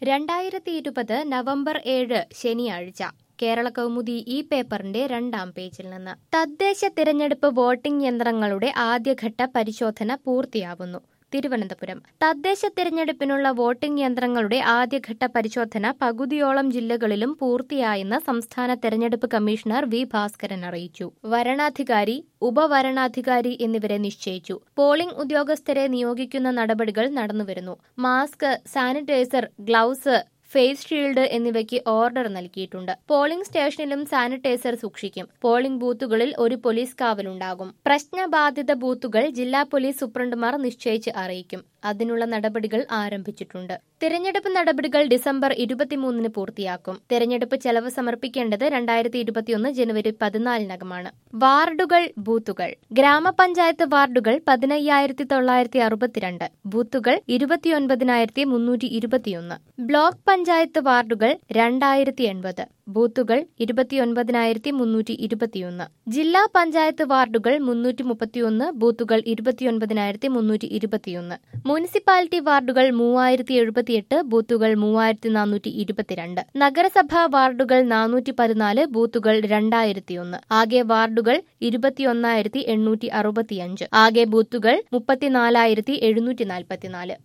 രണ്ടായിരത്തി ഇരുപത് നവംബർ ഏഴ് ശനിയാഴ്ച കേരള കൗമുദി ഈ പേപ്പറിന്റെ രണ്ടാം പേജിൽ നിന്ന് തദ്ദേശ തിരഞ്ഞെടുപ്പ് വോട്ടിംഗ് യന്ത്രങ്ങളുടെ ആദ്യഘട്ട പരിശോധന പൂർത്തിയാവുന്നു തിരുവനന്തപുരം തദ്ദേശ തിരഞ്ഞെടുപ്പിനുള്ള വോട്ടിംഗ് യന്ത്രങ്ങളുടെ ആദ്യഘട്ട പരിശോധന പകുതിയോളം ജില്ലകളിലും പൂർത്തിയായെന്ന് സംസ്ഥാന തെരഞ്ഞെടുപ്പ് കമ്മീഷണർ വി ഭാസ്കരൻ അറിയിച്ചു വരണാധികാരി ഉപവരണാധികാരി എന്നിവരെ നിശ്ചയിച്ചു പോളിംഗ് ഉദ്യോഗസ്ഥരെ നിയോഗിക്കുന്ന നടപടികൾ നടന്നുവരുന്നു mask sanitiser gloves face shield എന്നിവയ്ക്ക് ഓർഡർ നൽകിയിട്ടുണ്ട് പോളിംഗ് സ്റ്റേഷനിലും സാനിറ്റൈസർ സൂക്ഷിക്കും പോളിംഗ് ബൂത്തുകളിൽ ഒരു പോലീസ് കാവലുണ്ടാകും പ്രശ്നബാധിത ബൂത്തുകൾ ജില്ലാ പോലീസ് സൂപ്രണ്ടുമാർ നിശ്ചയിച്ച് അറിയിക്കും അതിനുള്ള നടപടികൾ ആരംഭിച്ചിട്ടുണ്ട് തിരഞ്ഞെടുപ്പ് നടപടികൾ ഡിസംബർ ഇരുപത്തിമൂന്നിന് പൂർത്തിയാക്കും തിരഞ്ഞെടുപ്പ് ചെലവ് സമർപ്പിക്കേണ്ടത് രണ്ടായിരത്തി ഇരുപത്തിയൊന്ന് ജനുവരി പതിനാലിനകമാണ് വാർഡുകൾ ബൂത്തുകൾ ഗ്രാമപഞ്ചായത്ത് വാർഡുകൾ പതിനയ്യായിരത്തി തൊള്ളായിരത്തി അറുപത്തിരണ്ട് ബൂത്തുകൾ ഇരുപത്തിയൊൻപതിനായിരത്തി മുന്നൂറ്റി ഇരുപത്തിയൊന്ന് ബ്ലോക്ക് പഞ്ചായത്ത് വാർഡുകൾ രണ്ടായിരത്തി എൺപത് ബൂത്തുകൾ ഇരുപത്തിയൊൻപതിനായിരത്തി മുന്നൂറ്റി ഇരുപത്തിയൊന്ന് ജില്ലാ പഞ്ചായത്ത് വാർഡുകൾ മുന്നൂറ്റി മുപ്പത്തിയൊന്ന് ബൂത്തുകൾ ഇരുപത്തിയൊൻപതിനായിരത്തി മുന്നൂറ്റി ഇരുപത്തിയൊന്ന് മുനിസിപ്പാലിറ്റി വാർഡുകൾ മൂവായിരത്തി എഴുപത്തിയെട്ട് ബൂത്തുകൾ മൂവായിരത്തി നാനൂറ്റി ഇരുപത്തിരണ്ട് നഗരസഭാ വാർഡുകൾ നാനൂറ്റി പതിനാല് ബൂത്തുകൾ രണ്ടായിരത്തിയൊന്ന് ആകെ വാർഡുകൾ ഇരുപത്തിയൊന്നായിരത്തി എണ്ണൂറ്റി അറുപത്തിയഞ്ച് ആകെ ബൂത്തുകൾ മുപ്പത്തിനാലായിരത്തി എഴുന്നൂറ്റി നാൽപ്പത്തിനാല്